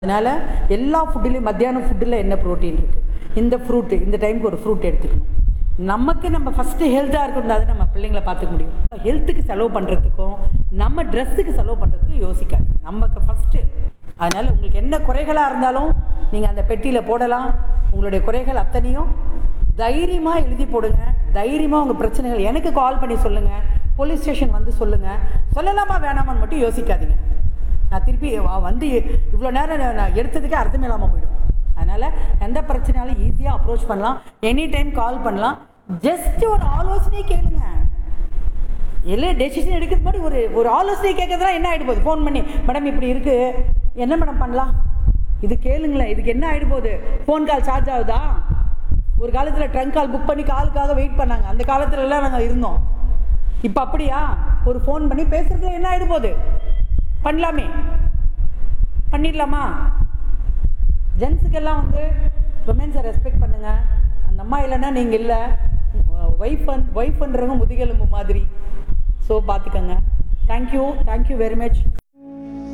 அதனால் எல்லா ஃபுட்டுலேயும் மத்தியானம் ஃபுட்டில் என்ன ப்ரோட்டீன் இருக்குது இந்த ஃப்ரூட்டு இந்த டைமுக்கு ஒரு ஃப்ரூட் எடுத்துக்கணும் நமக்கு நம்ம ஃபஸ்ட்டு ஹெல்த்தாக இருக்கணும் அது நம்ம பிள்ளைங்களை பார்த்துக்க முடியும் ஹெல்த்துக்கு செலவு பண்ணுறதுக்கும் நம்ம ட்ரெஸ்ஸுக்கு செலவு பண்ணுறதுக்கும் யோசிக்காது நமக்கு ஃபஸ்ட்டு அதனால் உங்களுக்கு என்ன குறைகளாக இருந்தாலும் நீங்கள் அந்த பெட்டியில் போடலாம் உங்களுடைய குறைகள் அத்தனையும் தைரியமாக எழுதி போடுங்க தைரியமாக உங்கள் பிரச்சனைகள் எனக்கு கால் பண்ணி சொல்லுங்கள் போலீஸ் ஸ்டேஷன் வந்து சொல்லுங்கள் சொல்லலாமா வேணாமான்னு மட்டும் யோசிக்காதீங்க நான் திருப்பி வ- வந்து இவ்வளோ நேரம் நான் நான் எடுத்ததுக்கே அர்த்தம் இல்லாமல் போயிடும் அதனால் எந்த பிரச்சனையாலும் ஈஸியாக அப்ரோச் பண்ணலாம் எனி டைம் கால் பண்ணலாம் ஜஸ்ட் ஒரு ஆலோசனையை கேளுங்க எல்லா டெசிஷன் எடுக்கிறது மாதிரி ஒரு ஒரு ஆலோசனை கேட்கறதுலாம் என்ன ஆகிடு போகுது ஃபோன் பண்ணி மேடம் இப்படி இருக்குது என்ன மேடம் பண்ணலாம் இது கேளுங்களேன் இதுக்கு என்ன ஆகிடு போகுது ஃபோன் கால் சார்ஜ் ஆகுதா ஒரு காலத்தில் ட்ரங்க் கால் புக் பண்ணி காலுக்காக வெயிட் பண்ணாங்க அந்த காலத்துலலாம் நாங்கள் இருந்தோம் இப்போ அப்படியா ஒரு ஃபோன் பண்ணி பேசுறதுல என்ன ஆகிடு போகுது பண்ணலாமே பண்ணிடலாமா ஜென்ஸுக்கெல்லாம் வந்து விமென்ஸை ரெஸ்பெக்ட் பண்ணுங்க அந்த அம்மா இல்லைன்னா நீங்கள் இல்லை ஒய்ஃப் ஒய்ஃப்ன்றவங்க முதுகெலும்பு மாதிரி ஸோ பார்த்துக்கோங்க தேங்க்யூ தேங்க்யூ வெரி மச்